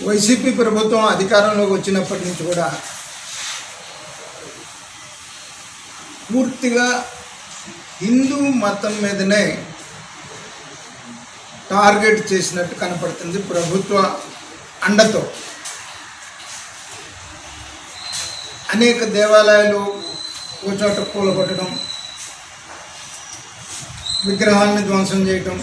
YCP ప్రభుత్వం అధికారంలోకి వచ్చినప్పటి నుంచి కూడా పూర్తిగా హిందూ మతం మీదనే టార్గెట్ చేసినట్టు కనపడుతుంది ప్రభుత్వ అండతో అనేక దేవాలయాలు ఓ చోట కూలగొట్టడం విగ్రహాలను ధ్వంసం చేయటం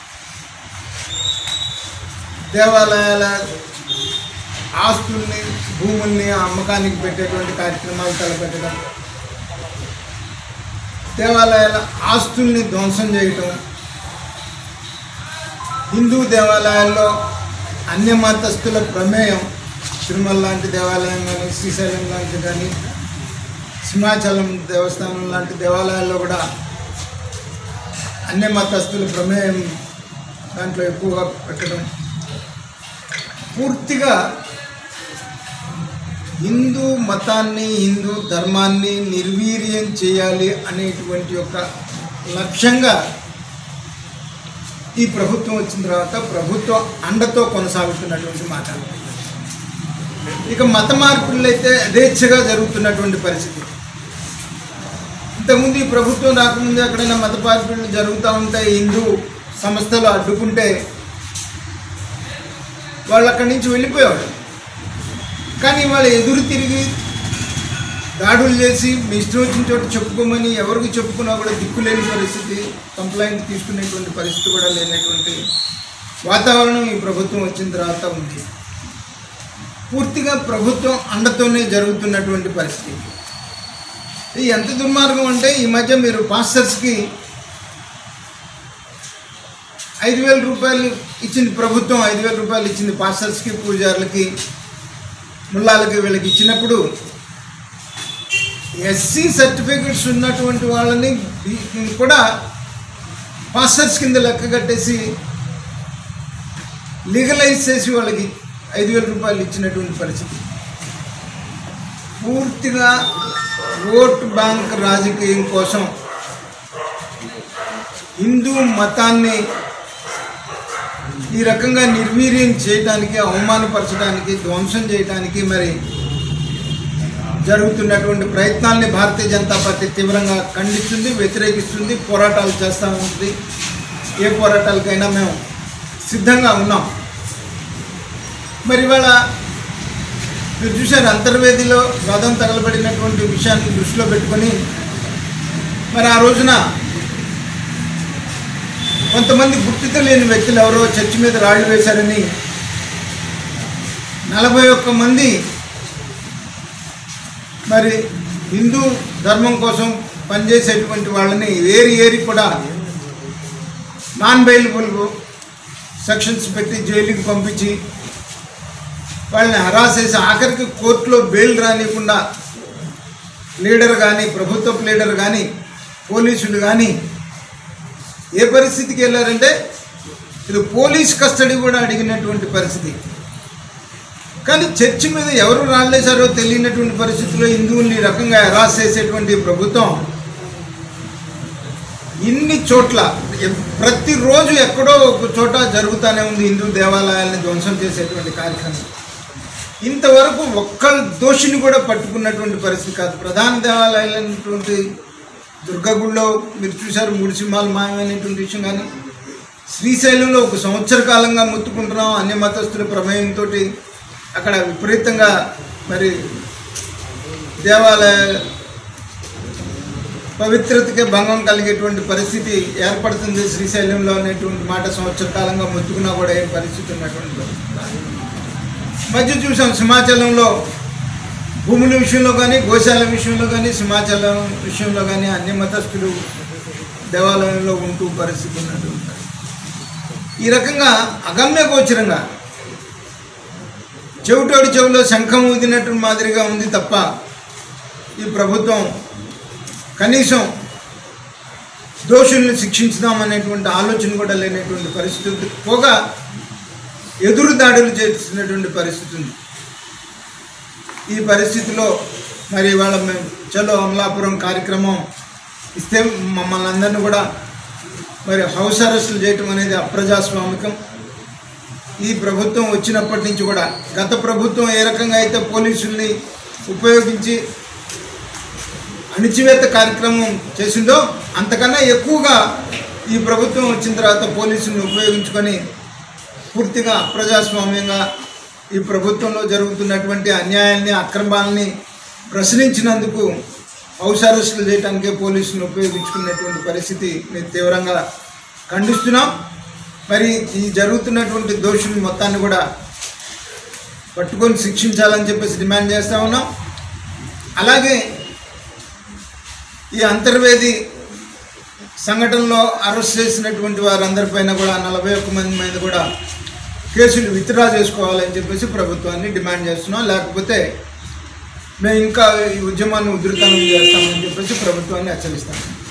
దేవాలయాల ఆస్తుల్ని భూముల్ని అమ్మకానికి పెట్టేటువంటి కార్యక్రమాలు తలపెట్టడం దేవాలయాల ఆస్తుల్ని ధ్వంసం చేయటం హిందూ దేవాలయాల్లో అన్య మతస్థుల ప్రమేయం తిరుమల లాంటి దేవాలయం కానీ శ్రీశైలం లాంటి కానీ సింహాచలం దేవస్థానం లాంటి దేవాలయాల్లో కూడా అన్య మతస్థుల ప్రమేయం దాంట్లో ఎక్కువగా పెట్టడం పూర్తిగా హిందూ మతాన్ని హిందూ ధర్మాన్ని నిర్వీర్యం చేయాలి అనేటువంటి ఒక లక్ష్యంగా ఈ ప్రభుత్వం వచ్చిన తర్వాత ప్రభుత్వ అండతో కొనసాగుతున్నటువంటి మాట ఇక మత మార్పులు అయితే యథేచ్ఛగా జరుగుతున్నటువంటి పరిస్థితి ఇంతకుముందు ఈ ప్రభుత్వం రాకముందు ఎక్కడైనా మత మార్పులు జరుగుతూ ఉంటే హిందూ సంస్థలు అడ్డుకుంటే వాళ్ళు అక్కడి నుంచి వెళ్ళిపోయేవాడు కానీ వాళ్ళు ఎదురు తిరిగి దాడులు చేసి మీ ఇష్టం వచ్చిన చోట చెప్పుకోమని ఎవరికి చెప్పుకున్నా కూడా దిక్కులేని పరిస్థితి కంప్లైంట్ తీసుకునేటువంటి పరిస్థితి కూడా లేనటువంటి వాతావరణం ఈ ప్రభుత్వం వచ్చిన తర్వాత ఉంది పూర్తిగా ప్రభుత్వం అండతోనే జరుగుతున్నటువంటి పరిస్థితి ఇది ఎంత దుర్మార్గం అంటే ఈ మధ్య మీరు పాస్టర్స్కి ఐదు వేల రూపాయలు ఇచ్చింది ప్రభుత్వం ఐదు వేల రూపాయలు ఇచ్చింది పాస్టర్స్కి పూజారులకి ముల్లాలకి వీళ్ళకి ఇచ్చినప్పుడు ఎస్సీ సర్టిఫికెట్స్ ఉన్నటువంటి వాళ్ళని కూడా పాస్టర్స్ కింద లెక్క కట్టేసి లీగలైజ్ చేసి వాళ్ళకి ఐదు వేల రూపాయలు ఇచ్చినటువంటి పరిస్థితి పూర్తిగా ఓట్ బ్యాంక్ రాజకీయం కోసం హిందూ మతాన్ని ఈ రకంగా నిర్వీర్యం చేయడానికి అవమానపరచడానికి ధ్వంసం చేయడానికి మరి జరుగుతున్నటువంటి ప్రయత్నాల్ని భారతీయ జనతా పార్టీ తీవ్రంగా ఖండిస్తుంది వ్యతిరేకిస్తుంది పోరాటాలు చేస్తూ ఉంటుంది ఏ పోరాటాలకైనా మేము సిద్ధంగా ఉన్నాం మరి ఇవాళ మీరు చూశారు అంతర్వేదిలో రథం తగలబడినటువంటి విషయాన్ని దృష్టిలో పెట్టుకొని మరి ఆ రోజున కొంతమంది గుర్తిత లేని వ్యక్తులు ఎవరో చర్చి మీద రాళ్ళు వేశారని నలభై ఒక్క మంది మరి హిందూ ధర్మం కోసం పనిచేసేటువంటి వాళ్ళని ఏరి ఏరి కూడా నాన్ బెయిలబుల్ సెక్షన్స్ పెట్టి జైలుకి పంపించి వాళ్ళని హరాస్ చేసి ఆఖరికి కోర్టులో బెయిల్ రానియకుండా లీడర్ కానీ ప్రభుత్వపు లీడర్ కానీ పోలీసులు కానీ ఏ పరిస్థితికి వెళ్ళారంటే ఇది పోలీస్ కస్టడీ కూడా అడిగినటువంటి పరిస్థితి కానీ చర్చి మీద ఎవరు రాళ్ళేశారో తెలియనటువంటి పరిస్థితుల్లో హిందువుల్ని ఈ రకంగా హెరాస్ చేసేటువంటి ప్రభుత్వం ఇన్ని చోట్ల ఎ- ప్రతిరోజు ఎక్కడో ఒక చోట జరుగుతూనే ఉంది హిందూ దేవాలయాల్ని ధ్వంసం చేసేటువంటి కార్యక్రమం ఇంతవరకు ఒక్క దోషిని కూడా పట్టుకున్నటువంటి పరిస్థితి కాదు ప్రధాన దేవాలయాలైనటువంటి దుర్గగుడిలో మీరు చూశారు మూడు సింహాలు మాయమైనటువంటి విషయం కానీ శ్రీశైలంలో ఒక సంవత్సర కాలంగా మొత్తుకుంటున్నాం అన్య మతస్థుల ప్రమేయంతో అక్కడ విపరీతంగా మరి దేవాలయ పవిత్రతకే భంగం కలిగేటువంటి పరిస్థితి ఏర్పడుతుంది శ్రీశైలంలో అనేటువంటి మాట సంవత్సర కాలంగా మొత్తుకున్నా కూడా ఏం పరిస్థితి ఉన్నటువంటి పరిస్థితి. మధ్య చూసాం సింహాచలంలో భూముల విషయంలో కానీ గోశాల విషయంలో కానీ సింహాచలం విషయంలో కానీ అన్ని మతస్థులు దేవాలయంలో ఉంటూ పరిస్థితి ఉన్నటువంటి ఈ రకంగా అగమ్య గోచరంగా చెవిటోడి చెవిలో శంఖం ఊదినట్టు మాదిరిగా ఉంది తప్ప ఈ ప్రభుత్వం కనీసం దోషుల్ని శిక్షించుదామనేటువంటి ఆలోచన కూడా లేనటువంటి పరిస్థితి ఉంది పోగా ఎదురు దాడులు చేసినటువంటి పరిస్థితి ఉంది ఈ పరిస్థితిలో మరి ఇవాళ మేము చలో అమలాపురం కార్యక్రమం ఇస్తే మమ్మల్ని అందరినీ కూడా మరి హౌస్ అరెస్టులు చేయటం అనేది అప్రజాస్వామికం ఈ ప్రభుత్వం వచ్చినప్పటి నుంచి కూడా గత ప్రభుత్వం ఏ రకంగా అయితే పోలీసుల్ని ఉపయోగించి అణిచివేత కార్యక్రమం చేసిందో అంతకన్నా ఎక్కువగా ఈ ప్రభుత్వం వచ్చిన తర్వాత పోలీసుల్ని ఉపయోగించుకొని పూర్తిగా అప్రజాస్వామ్యంగా ఈ ప్రభుత్వంలో జరుగుతున్నటువంటి అన్యాయాల్ని అక్రమాలని ప్రశ్నించినందుకు హౌస్ అరెస్టులు చేయడానికే పోలీసులను ఉపయోగించుకున్నటువంటి పరిస్థితి మేము తీవ్రంగా ఖండిస్తున్నాం మరి ఈ జరుగుతున్నటువంటి దోషులు మొత్తాన్ని కూడా పట్టుకొని శిక్షించాలని చెప్పేసి డిమాండ్ చేస్తూ ఉన్నాం అలాగే ఈ అంతర్వేది సంఘటనలో అరెస్ట్ చేసినటువంటి వారందరిపైన కూడా నలభై ఒక్క మంది మీద కూడా కేసులు విత్డ్రా చేసుకోవాలని చెప్పేసి ప్రభుత్వాన్ని డిమాండ్ చేస్తున్నాం లేకపోతే మేము ఇంకా ఈ ఉద్యమాన్ని ఉధృతం చేస్తామని చెప్పేసి ప్రభుత్వాన్ని హెచ్చరిస్తాం